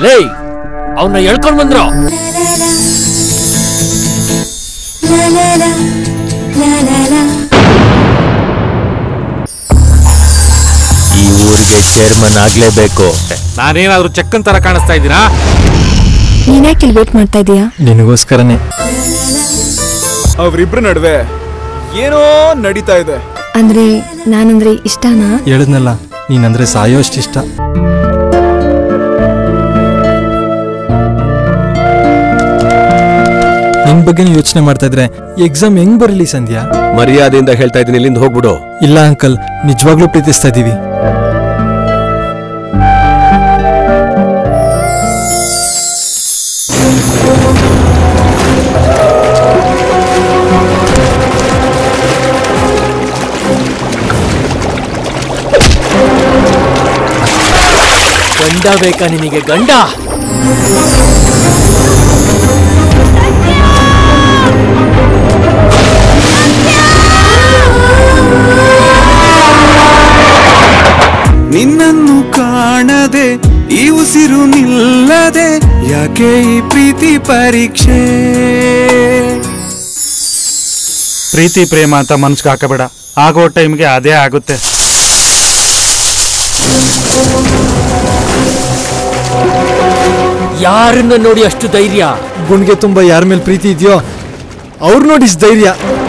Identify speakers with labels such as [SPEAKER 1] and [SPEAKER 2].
[SPEAKER 1] ಲೇ ಅವನ್ನ ಎಳ್ಕೊಂಡ್ ಬಂದ್ರು ಈ ಊರಿಗೆ ಚೇರ್ಮನ್ ಆಗ್ಲೇಬೇಕು
[SPEAKER 2] ನಾನೇನಾದ್ರೂ ಚೆಕ್ಕನ್ ತರ ಕಾಣಿಸ್ತಾ ಇದ್ದೀರಾ
[SPEAKER 3] ನೀನ್ಯಾಕೆ ಇಲ್ಲಿ ವೇಟ್ ಮಾಡ್ತಾ ಇದೀಯಾ
[SPEAKER 4] ನಿನಗೋಸ್ಕರನೇ
[SPEAKER 5] ಅವ್ರಿಬ್ರ ನಡುವೆ ಏನೋ ನಡೀತಾ ಇದೆ
[SPEAKER 3] ಅಂದ್ರೆ ನಾನಂದ್ರೆ ಇಷ್ಟನಾ
[SPEAKER 4] ಹೇಳಿದ್ನಲ್ಲ ನೀನಂದ್ರೆ ಸಾಯೋ ಅಷ್ಟಿಷ್ಟ ನಿನ್ ಬಗ್ಗೆ ಯೋಚನೆ ಮಾಡ್ತಾ ಇದ್ರೆ ಎಕ್ಸಾಮ್ ಹೆಂಗ್ ಬರಲಿ ಸಂಧ್ಯಾ
[SPEAKER 1] ಮರ್ಯಾದೆಯಿಂದ ಹೇಳ್ತಾ ಇದ್ದೀನಿ ಇಲ್ಲಿಂದ ಹೋಗ್ಬಿಡು
[SPEAKER 4] ಇಲ್ಲ ಅಂಕಲ್ ನಿಜವಾಗ್ಲೂ ಪ್ರೀತಿಸ್ತಾ ಇದೀವಿ
[SPEAKER 1] ಗಂಡ ಬೇಕಾ ನಿನಗೆ ಗಂಡ
[SPEAKER 5] ನಿನ್ನನ್ನು ಕಾಣದೆ ಈ ಉಸಿರು ನಿಲ್ಲದೆ ಯಾಕೆ ಈ ಪ್ರೀತಿ ಪರೀಕ್ಷೆ
[SPEAKER 2] ಪ್ರೀತಿ ಪ್ರೇಮ ಅಂತ ಮನ್ಸ್ಗೆ ಹಾಕಬೇಡ ಆಗೋ ಟೈಮ್ಗೆ ಅದೇ ಆಗುತ್ತೆ
[SPEAKER 1] ಯಾರನ್ನ ನೋಡಿ ಅಷ್ಟು ಧೈರ್ಯ
[SPEAKER 4] ಗುಣ್ಗೆ ತುಂಬಾ ಯಾರ ಮೇಲೆ ಪ್ರೀತಿ ಇದೆಯೋ ಅವ್ರು ನೋಡಿಸ್ ಧೈರ್ಯ